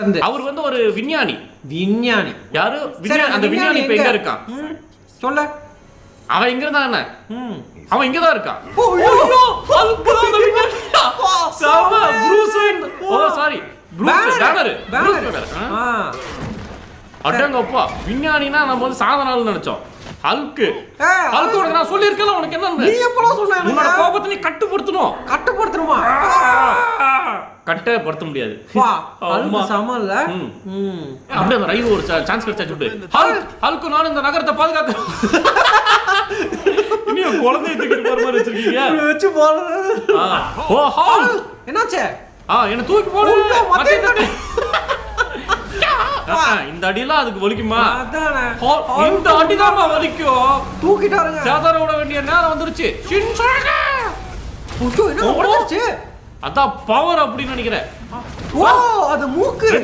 இருந்து. அவர் வந்து ஒரு விஞ்ஞானி விஞ்ஞானி யாரு சரி, விஞ்ஞானி அந்த விஞ்ஞானி இப்ப எங்க இருக்கான் ம், சொல்ல அவன் இங்க இருந்தா என்ன ம். அவன் இங்க தான் இருக்கான் ஓ, ஐயோ, Hulk தான் அந்த விஞ்ஞானி. செம, Bruce Wayne. ஓ சாரி Banner. Banner Banner. ஆ. அடங்கப்பா விஞ்ஞானினா நம்ம வந்து சாதனால நினைச்சோம் ஹல்க்கு ஏய், ஹல்க் உனக்கு நான் சொல்லியிருக்கேன் உனக்கு என்ன நீ எப்பலாம் சொன்ன எனக்கு? உன்னோட கோபத்தை நீ கட்டுப்படுத்தணும் கட்டுப்படுத்தணுமா கட்டுப்படுத்த முடியாது வா ஆமா. அழுக்கு சம இல்ல ம். ம். அப்படியே அந்த ரயில் ஒரு சான்ஸ் கிடைச்சா சுட்டு ஹல்க் ஹல்க்கு நானும் இந்த நகரத்தை பாதுகாக்க இன்னும் குழந்தைய தூக்கிட்டு போற மாதிரி வச்சிருக்கீங்க இப்படி வச்சு போறது ஆ. ஓ ஹால் என்னாச்சு ஆ என்ன தூக்கி போடு ஐயோ, மத்திய மத்திய ஆ, இந்த அடிலாம் அதுக்கு வலிக்குமா அதானே ஹால், இந்த அடிதான் வலிக்கும் தூக்கிட்டாருங்க சேதார விட வேண்டிய நேரம் வந்துருச்சு ஷின்சாகா! ஐயோ, என்ன உடைஞ்சிருச்சு அதான் பவர் அப்படின்னு நினைக்கிறேன் ஓ அது மூக்கு